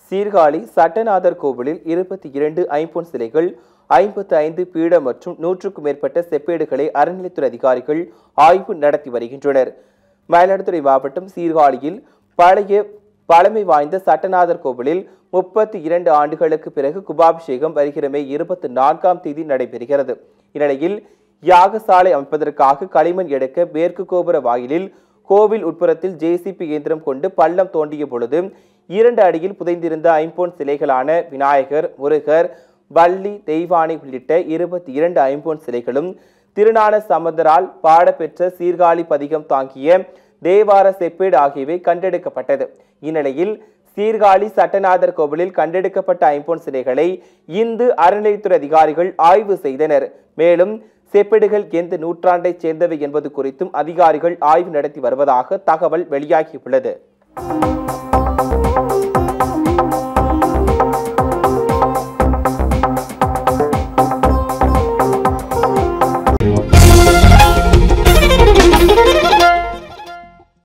சீர்காழி சட்டநாதர் கோவிலில் இருபத்தி இரண்டு ஐம்பொன் சிலைகள் ஐம்பத்து ஐந்து பீடம் மற்றும் நூற்றுக்கும் மேற்பட்ட செப்பேடுகளை அறநிலைத்துறை அதிகாரிகள் ஆய்வு நடத்தி வருகின்றனர் மயிலாடுதுறை மாவட்டம் சீர்காழியில் பழைய பழமை வாய்ந்த சட்டநாதர் கோவிலில் முப்பத்தி இரண்டு ஆண்டுகளுக்கு பிறகு குபாபிஷேகம் வருகிற மே இருபத்தி நான்காம் தேதி நடைபெறுகிறது இந்நிலையில் யாகசாலை அமைப்பதற்காக களிமண் எடுக்க மேற்கு கோபுர வாயிலில் கோவில் உட்புறத்தில் ஜேசிபி இயந்திரம் கொண்டு பள்ளம் தோண்டிய பொழுது இரண்டு அடியில் புதைந்திருந்த ஐம்பொன் சிலைகளான விநாயகர் முருகர் வள்ளி தெய்வானை உள்ளிட்ட இருபத்தி இரண்டு ஐம்பொன் சிலைகளும் திருநான சம்பந்தரால் பாடப்பெற்ற சீர்காழி பதிகம் தாங்கிய தேவார செப்பேடு ஆகியவை கண்டெடுக்கப்பட்டது இந்நிலையில் சீர்காழி சட்டநாதர் கோவிலில் கண்டெடுக்கப்பட்ட ஐம்பொன் சிலைகளை இந்து அறநிலையத்துறை அதிகாரிகள் ஆய்வு செய்தனர் மேலும் செப்பேடுகள் எந்த நூற்றாண்டைச் சேர்ந்தவை என்பது குறித்தும் அதிகாரிகள் ஆய்வு நடத்தி வருவதாக தகவல் வெளியாகியுள்ளது